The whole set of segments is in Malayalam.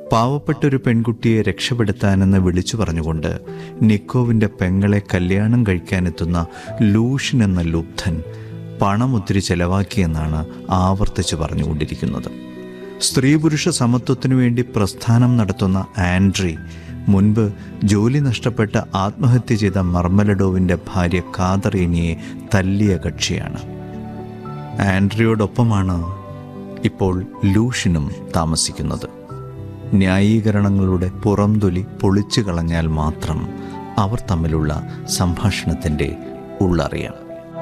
പാവപ്പെട്ടൊരു പെൺകുട്ടിയെ രക്ഷപ്പെടുത്താനെന്ന് വിളിച്ചു പറഞ്ഞുകൊണ്ട് നിക്കോവിൻ്റെ പെങ്ങളെ കല്യാണം കഴിക്കാനെത്തുന്ന ലൂഷൻ എന്ന ലുബ്ധൻ പണം ഒത്തിരി ചെലവാക്കിയെന്നാണ് ആവർത്തിച്ച് പറഞ്ഞുകൊണ്ടിരിക്കുന്നത് സ്ത്രീ പുരുഷ സമത്വത്തിനു വേണ്ടി പ്രസ്ഥാനം നടത്തുന്ന ആൻഡ്രി മുൻപ് ജോലി നഷ്ടപ്പെട്ട് ആത്മഹത്യ ചെയ്ത മർമലഡോവിൻ്റെ ഭാര്യ കാതറീനിയെ തല്ലിയ കക്ഷിയാണ് ആൻഡ്രിയോടൊപ്പമാണ് ഇപ്പോൾ ലൂഷിനും താമസിക്കുന്നത് ന്യായീകരണങ്ങളുടെ പുറംതൊലി പൊളിച്ചു കളഞ്ഞാൽ മാത്രം അവർ തമ്മിലുള്ള സംഭാഷണത്തിൻ്റെ ഉള്ളറിയാം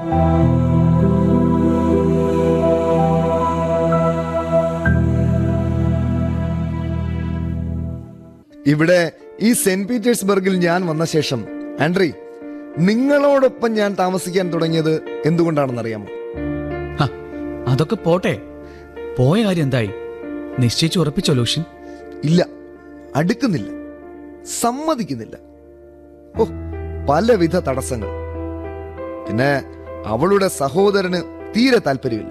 ഇവിടെ ഈ സെന്റ് പീറ്റേഴ്സ്ബർഗിൽ ഞാൻ വന്ന ശേഷം ആൻഡ്രി നിങ്ങളോടൊപ്പം ഞാൻ താമസിക്കാൻ തുടങ്ങിയത് എന്തുകൊണ്ടാണെന്നറിയാമോ ഹ, അതൊക്കെ പോട്ടെ പോയ കാര്യം എന്തായി നിശ്ചയിച്ചു ഉറപ്പിച്ചോ ലൂഷ്യൻ ഇല്ല അടുക്കുന്നില്ല സമ്മതിക്കുന്നില്ല ഓ പലവിധ തടസ്സങ്ങൾ പിന്നെ അവളുടെ സഹോദരന് തീരെ താല്പര്യമില്ല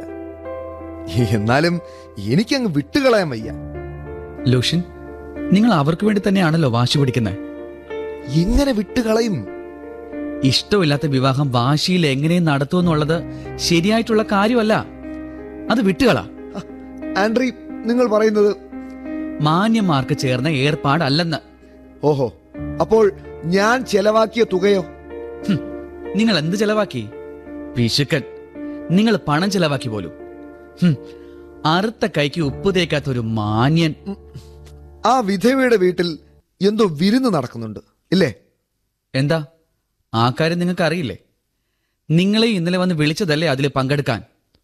എന്നാലും എനിക്കങ്ങ് വിട്ടുകളയാൻ വയ്യ ലൂഷ്യൻ നിങ്ങൾ അവർക്ക് വേണ്ടി തന്നെയാണല്ലോ വാശി പിടിക്കുന്നത് എങ്ങനെ വിട്ടുകളയും ഇഷ്ടമില്ലാത്ത വിവാഹം വാശിയിൽ എങ്ങനെയും നടത്തുമെന്നുള്ളത് ശരിയായിട്ടുള്ള കാര്യമല്ല അത് വിട്ടുകളാ ആൻഡ്രി നിങ്ങൾ പറയുന്നത് മാന്യന്മാർക്ക് ചേർന്ന ഏർപ്പാടല്ലെന്ന് ഓഹോ അപ്പോൾ ഞാൻ ചെലവാക്കിയ തുകയോ ഹും, നിങ്ങൾ എന്ത് ചെലവാക്കി വിശുക്കൻ നിങ്ങൾ പണം ചെലവാക്കി പോലും ഹും, അറുത്ത കൈക്ക് ഉപ്പ് തേക്കാത്ത ഒരു മാന്യൻ ആ വിധവയുടെ വീട്ടിൽ എന്തോ വിരുന്ന് നടക്കുന്നുണ്ട് ഇല്ലേ എന്താ ആ കാര്യം നിങ്ങൾക്ക് അറിയില്ലേ നിങ്ങളെ ഇന്നലെ വന്ന് വിളിച്ചതല്ലേ അതിൽ പങ്കെടുക്കാൻ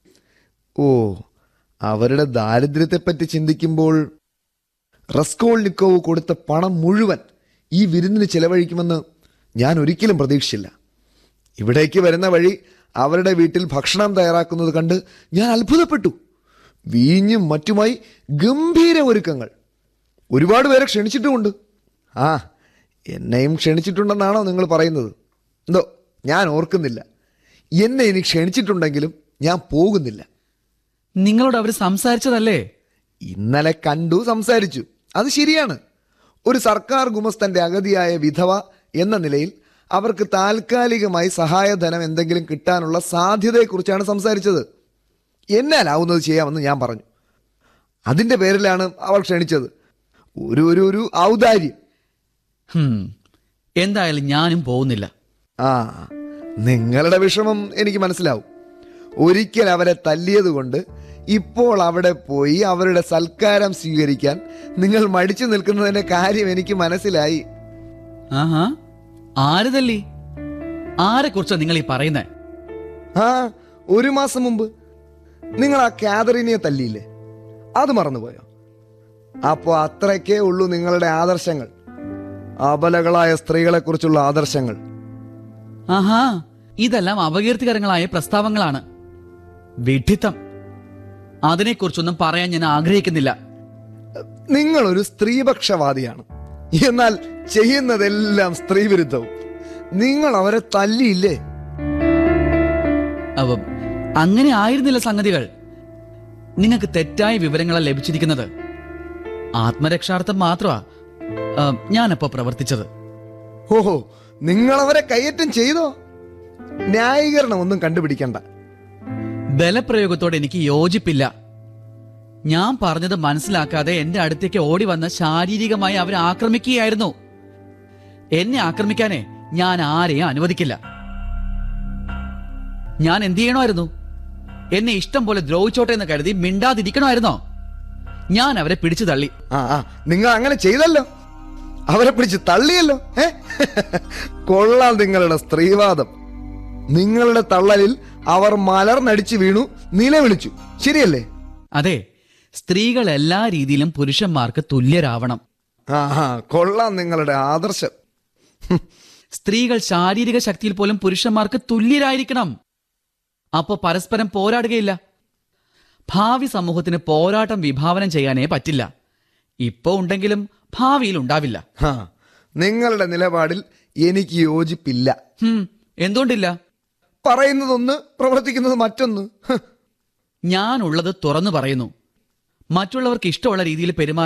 ഓ അവരുടെ ദാരിദ്ര്യത്തെപ്പറ്റി ചിന്തിക്കുമ്പോൾ റസ്കോൾനിക്കോവ് കൊടുത്ത പണം മുഴുവൻ ഈ വിരുന്നിന് ചെലവഴിക്കുമെന്ന് ഞാൻ ഒരിക്കലും പ്രതീക്ഷിച്ചില്ല ഇവിടേക്ക് വരുന്ന വഴി അവരുടെ വീട്ടിൽ ഭക്ഷണം തയ്യാറാക്കുന്നത് കണ്ട് ഞാൻ അത്ഭുതപ്പെട്ടു വീഞ്ഞും മറ്റുമായി ഗംഭീര ഒരുക്കങ്ങൾ ഒരുപാട് പേരെ ക്ഷണിച്ചിട്ടുമുണ്ട് ആ എന്നെയും ക്ഷണിച്ചിട്ടുണ്ടെന്നാണോ നിങ്ങൾ പറയുന്നത് എന്തോ ഞാൻ ഓർക്കുന്നില്ല എന്നെ ഇനി ക്ഷണിച്ചിട്ടുണ്ടെങ്കിലും ഞാൻ പോകുന്നില്ല നിങ്ങളോട് അവർ സംസാരിച്ചതല്ലേ ഇന്നലെ കണ്ടു സംസാരിച്ചു അത് ശരിയാണ് ഒരു സർക്കാർ ഗുമസ്തന്റെ അഗതിയായ വിധവ എന്ന നിലയിൽ അവർക്ക് താൽക്കാലികമായി സഹായധനം എന്തെങ്കിലും കിട്ടാനുള്ള സാധ്യതയെക്കുറിച്ചാണ് സംസാരിച്ചത് എന്നാലാവുന്നത് ചെയ്യാമെന്ന് ഞാൻ പറഞ്ഞു അതിൻ്റെ പേരിലാണ് അവൾ ക്ഷണിച്ചത് ഒരു ഒരു ഒരു ഔദാര്യം ഹും, എന്തായാലും ഞാനും പോകുന്നില്ല ആ നിങ്ങളുടെ വിഷമം എനിക്ക് മനസ്സിലാവും ഒരിക്കൽ അവരെ തല്ലിയത് കൊണ്ട് ഇപ്പോൾ അവിടെ പോയി അവരുടെ സൽക്കാരം സ്വീകരിക്കാൻ നിങ്ങൾ മടിച്ചു നിൽക്കുന്നതിന്റെ കാര്യം എനിക്ക് മനസ്സിലായി ആഹാ ആര് തല്ലി ആരെ കുറിച്ചാ നിങ്ങൾ ഈ പറയുന്നേ ആ ഒരു മാസം മുമ്പ് നിങ്ങൾ ആ കാതറിനെ തല്ലിയില്ലേ അത് മറന്നുപോയോ അപ്പോൾ അത്രയ്ക്കേ ഉള്ളൂ നിങ്ങളുടെ ആദർശങ്ങൾ അബലകളായ സ്ത്രീകളെ കുറിച്ചുള്ള ആദർശങ്ങൾ ആഹാ ഇതെല്ലാം അപകീർത്തികരങ്ങളായ പ്രസ്താവങ്ങളാണ് വിഡ്ഢിത്തം അതിനെക്കുറിച്ചൊന്നും പറയാൻ ഞാൻ ആഗ്രഹിക്കുന്നില്ല നിങ്ങൾ ഒരു സ്ത്രീപക്ഷവാദിയാണ് എന്നാൽ ചെയ്യുന്നതെല്ലാം സ്ത്രീവിരുദ്ധവും നിങ്ങൾ അവരെ തല്ലിയില്ലേ അവ അങ്ങനെ ആയിരുന്നില്ല സംഗതികൾ നിങ്ങൾക്ക് തെറ്റായ വിവരങ്ങളാണ് ലഭിച്ചിരിക്കുന്നത് ആത്മരക്ഷാർത്ഥം മാത്രമാ ആ, ഞാനപ്പോ പ്രവർത്തിച്ചത് ഓഹോ നിങ്ങൾ അവരെ കയ്യേറ്റം ചെയ്തോ ന്യായീകരണം ഒന്നും കണ്ടുപിടിക്കണ്ട ബലപ്രയോഗത്തോട് എനിക്ക് യോജിപ്പില്ല ഞാൻ പറഞ്ഞത് മനസ്സിലാക്കാതെ എന്റെ അടുത്തേക്ക് ഓടി വന്ന് ശാരീരികമായി അവരെ ആക്രമിക്കുകയായിരുന്നു എന്നെ ആക്രമിക്കാനേ ഞാൻ ആരെയും അനുവദിക്കില്ല ഞാൻ എന്ത് ചെയ്യണമായിരുന്നു എന്നെ ഇഷ്ടം പോലെ ദ്രോഹിച്ചോട്ടെ എന്ന് കരുതി മിണ്ടാതിരിക്കണമായിരുന്നോ ഞാൻ അവരെ പിടിച്ചു തള്ളി ആ ആ നിങ്ങൾ അങ്ങനെ ചെയ്തല്ലോ അവരെ പിടിച്ച് തള്ളിയല്ലോ ഏ കൊള്ളാം നിങ്ങളുടെ സ്ത്രീവാദം നിങ്ങളുടെ തള്ളലിൽ അവർ മലർന്നടിച്ചു വീണു നിലവിളിച്ചു ശരിയല്ലേ അതെ സ്ത്രീകൾ എല്ലാ രീതിയിലും പുരുഷന്മാർക്ക് തുല്യരാവണം ആ ആ കൊള്ളാം നിങ്ങളുടെ ആദർശം ഹും, സ്ത്രീകൾ ശാരീരിക ശക്തിയിൽ പോലും പുരുഷന്മാർക്ക് തുല്യരായിരിക്കണം അപ്പോ പരസ്പരം പോരാടുകയില്ല ഭാവി സമൂഹത്തിന് പോരാട്ടം വിഭാവനം ചെയ്യാനേ പറ്റില്ല ഇപ്പോ ഉണ്ടെങ്കിലും ഭാവിയിൽ ഉണ്ടാവില്ല ആ നിങ്ങളുടെ നിലപാടിൽ എനിക്ക് യോജിപ്പില്ല ഹും, എന്തുകൊണ്ടില്ല പറയുന്നതൊന്ന് പ്രവർത്തിക്കുന്നത് മറ്റൊന്ന് ഹ്. ഞാനുള്ളത് തുറന്നു പറയുന്നു മറ്റുള്ളവർക്ക് ഇഷ്ടമുള്ള രീതിയിൽ പെരുമാറാൻ